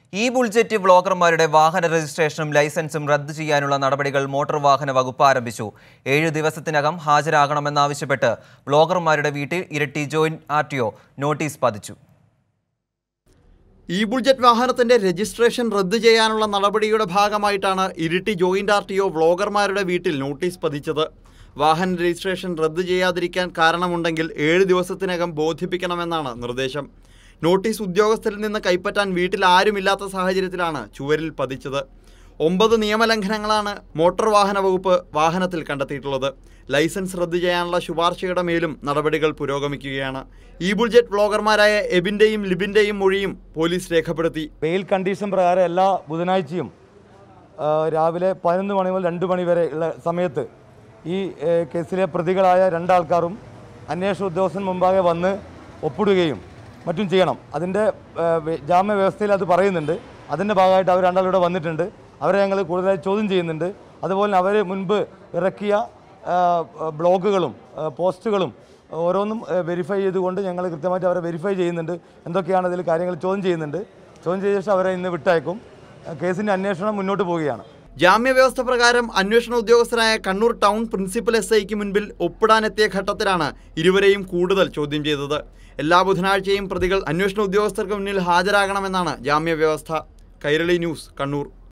E Bull Jet വ്ളോഗർമാരുടെ വാഹന രജിസ്ട്രേഷനും ലൈസൻസും റദ്ദു ചെയ്യാനുള്ള നടപടികൾ മോട്ടോർ വാഹന വകുപ്പ് ആരംഭിച്ചു ഏഴ് ദിവസത്തിനകം ഹാജരാകണമെന്നാവശ്യപ്പെട്ട് വ്ളോഗർമാരുടെ വീട്ടിൽ Iritty joint R T O notice പതിച്ചു ഇ ബുൾജറ്റ് വാഹനത്തിന്റെ രജിസ്ട്രേഷൻ റദ്ദു ചെയ്യാനുള്ള നടപടിയുടെ ഭാഗമായിട്ടാണ് Iritty joint R T O വ്ളോഗർമാരുടെ വീട്ടിൽ നോട്ടീസ് പതിച്ചത് വാഹന രജിസ്ട്രേഷൻ റദ്ദു ചെയ്യാതിരിക്കാൻ കാരണമുണ്ടെങ്കിൽ ഏഴ് ദിവസത്തിനകം ബോധിപ്പിക്കണമെന്നാണ് നിർദ്ദേശം നോട്ടീസ് ഉദ്യോഗസ്ഥരിൽ നിന്ന് കൈപ്പറ്റാൻ വീട്ടിൽ ആരുമില്ലാത്ത സാഹചര്യത്തിലാണ് ചുവരിൽ പതിച്ചത് ഒമ്പത് നിയമലംഘനങ്ങളാണ് മോട്ടോർ വാഹന വകുപ്പ് വാഹനത്തിൽ കണ്ടെത്തിയിട്ടുള്ളത് ലൈസൻസ് റദ്ദു ചെയ്യാനുള്ള ശുപാർശയുടെ മേലും നടപടികൾ പുരോഗമിക്കുകയാണ് ഇ ബുൾജറ്റ് വ്ളോഗർമാരായ എബിൻ്റെയും ലിബിൻ്റെയും മൊഴിയും പോലീസ് രേഖപ്പെടുത്തി വെയിൽ കണ്ടീഷൻ പ്രകാരം എല്ലാ ബുധനാഴ്ചയും ആ, രാവിലെ പതിനൊന്ന് മണി മുതൽ രണ്ട് മണി വരെ ഉള്ള സമയത്ത് ഈ ഏ, കേസിലെ പ്രതികളായ രണ്ടാൾക്കാരും അന്വേഷണ ഉദ്യോഗസ്ഥൻ മുമ്പാകെ വന്ന് ഒപ്പിടുകയും മറ്റും ചെയ്യണം അതിൻ്റെ ഏ, വെ- ജാമ്യ വ്യവസ്ഥയിൽ അത് പറയുന്നുണ്ട് അതിൻ്റെ ഭാഗമായിട്ട് അവർ രണ്ടാളും ഇവിടെ വന്നിട്ടുണ്ട് അവരെ ഞങ്ങൾ കൂടുതലായി ചോദ്യം ചെയ്യുന്നുണ്ട് അതുപോലെ അവർ മുൻപ് ഇറക്കിയ ആ, ബ്ലോഗുകളും ആ, പോസ്റ്റുകളും ഓരോന്നും വെരിഫൈ ചെയ്തുകൊണ്ട് ഞങ്ങൾ കൃത്യമായിട്ട് അവരെ വെരിഫൈ ചെയ്യുന്നുണ്ട് എന്തൊക്കെയാണ് അതിൽ കാര്യങ്ങൾ ചോദ്യം ചെയ്യുന്നുണ്ട് ചോദ്യം ചെയ്ത ശേഷം അവരെ ഇന്ന് വിട്ടയക്കും ആ, കേസിൻ്റെ അന്വേഷണം മുന്നോട്ട് പോവുകയാണ് ജാമ്യവ്യവസ്ഥ പ്രകാരം അന്വേഷണ ഉദ്യോഗസ്ഥനായ കണ്ണൂർ ടൗൺ പ്രിൻസിപ്പൽ എസ് ഐക്ക് മുൻപിൽ ഒപ്പിടാനെത്തിയ ഘട്ടത്തിലാണ് ഇരുവരെയും കൂടുതൽ ചോദ്യം ചെയ്തത് എല്ലാ ബുധനാഴ്ചയും പ്രതികൾ അന്വേഷണ ഉദ്യോഗസ്ഥർക്ക് മുന്നിൽ ഹാജരാകണമെന്നാണ് ജാമ്യവ്യവസ്ഥ കൈരളി ന്യൂസ് കണ്ണൂർ